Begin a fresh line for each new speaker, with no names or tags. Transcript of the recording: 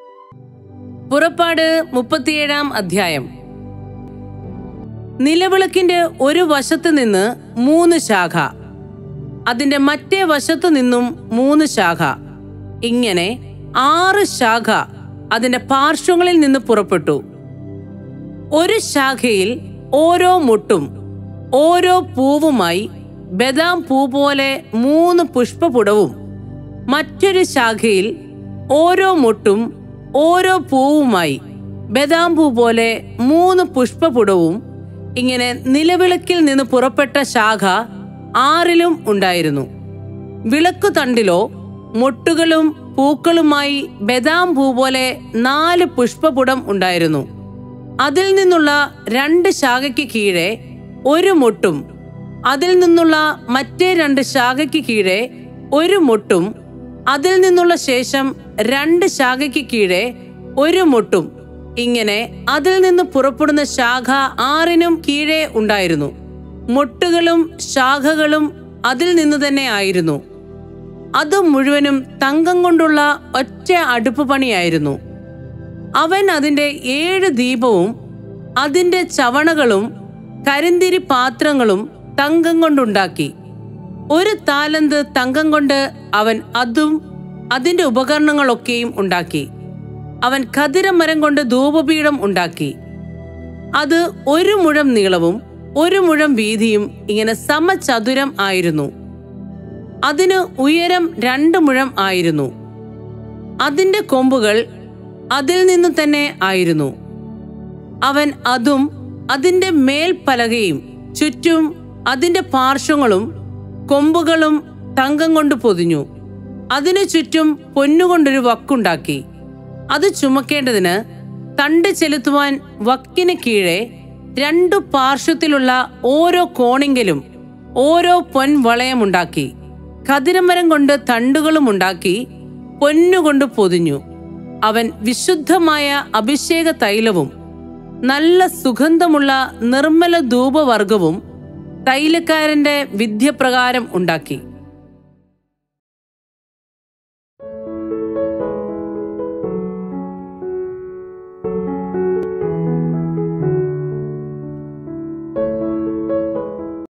പുറപ്പാട് മുപ്പത്തിയേഴാം അധ്യായം നിലവിളക്കിന്റെ ഒരു വശത്ത് നിന്ന് മൂന്ന് ശാഖ അതിന്റെ മറ്റേ വശത്തു നിന്നും മൂന്ന് ശാഖ ഇങ്ങനെ ആറ് ശാഖ അതിന്റെ പാർശ്വങ്ങളിൽ നിന്ന് പുറപ്പെട്ടു ഒരു ശാഖയിൽ ഓരോ മുട്ടും ഓരോ പൂവുമായി ബദാം പൂ പോലെ മൂന്ന് പുഷ്പപുടവും മറ്റൊരു ശാഖയിൽ ഓരോ മുട്ടും ഓരോ പൂവുമായി ബദാം പൂ പോലെ മൂന്ന് പുഷ്പപുടവും ഇങ്ങനെ നിലവിളക്കിൽ നിന്ന് പുറപ്പെട്ട ശാഖ ആറിലും ഉണ്ടായിരുന്നു വിളക്കു തണ്ടിലോ മൊട്ടുകളും പൂക്കളുമായി ബദാം പൂ പോലെ നാല് പുഷ്പപുടം ഉണ്ടായിരുന്നു അതിൽ നിന്നുള്ള രണ്ട് ശാഖയ്ക്ക് കീഴെ ഒരു മൊട്ടും അതിൽ നിന്നുള്ള മറ്റേ രണ്ട് ശാഖയ്ക്ക് കീഴെ ഒരു മൊട്ടും അതിൽ നിന്നുള്ള ശേഷം രണ്ട് ശാഖയ്ക്ക് കീഴെ ഒരു മൊട്ടും ഇങ്ങനെ അതിൽ നിന്ന് പുറപ്പെടുന്ന ശാഖ ആറിനും കീഴെ ഉണ്ടായിരുന്നു മൊട്ടുകളും ശാഖകളും അതിൽ നിന്ന് തന്നെ ആയിരുന്നു അത് മുഴുവനും തങ്കം കൊണ്ടുള്ള ഒറ്റ അടുപ്പ് പണിയായിരുന്നു അവൻ അതിന്റെ ഏഴ് ദീപവും അതിന്റെ ചവണകളും കരിന്തിരി പാത്രങ്ങളും തങ്കം കൊണ്ടുണ്ടാക്കി ഒരു താലന്ത് തങ്കം കൊണ്ട് അവൻ അതും അതിന്റെ ഉപകരണങ്ങളൊക്കെയും ഉണ്ടാക്കി അവൻ ഖദിരമരം കൊണ്ട് ധൂപപീഠം ഉണ്ടാക്കി അത് ഒരു മുഴം നീളവും ഒരു മുഴം വീതിയും ഇങ്ങനെ സമചതുരം ആയിരുന്നു അതിന് ഉയരം രണ്ട് മുഴം ആയിരുന്നു അതിന്റെ കൊമ്പുകൾ അതിൽ നിന്ന് തന്നെ ആയിരുന്നു അവൻ അതും അതിന്റെ മേൽപ്പലകയും ചുറ്റും അതിന്റെ പാർശ്വങ്ങളും കൊമ്പുകളും തങ്കം കൊണ്ട് പൊതിഞ്ഞു അതിനു ചുറ്റും പൊന്നുകൊണ്ടൊരു വക്കുണ്ടാക്കി അത് ചുമക്കേണ്ടതിന് തണ്ട് ചെലുത്തുവാൻ വക്കിന് കീഴെ രണ്ടു പാർശ്വത്തിലുള്ള ഓരോ കോണിങ്കിലും ഓരോ പൊൻവളയമുണ്ടാക്കി ഖതിരമരം കൊണ്ട് തണ്ടുകളും ഉണ്ടാക്കി പൊന്നുകൊണ്ട് പൊതിഞ്ഞു അവൻ വിശുദ്ധമായ അഭിഷേക തൈലവും നല്ല സുഗന്ധമുള്ള നിർമ്മല ധൂപവർഗവും തൈലക്കാരന്റെ വിദ്യപ്രകാരം ഉണ്ടാക്കി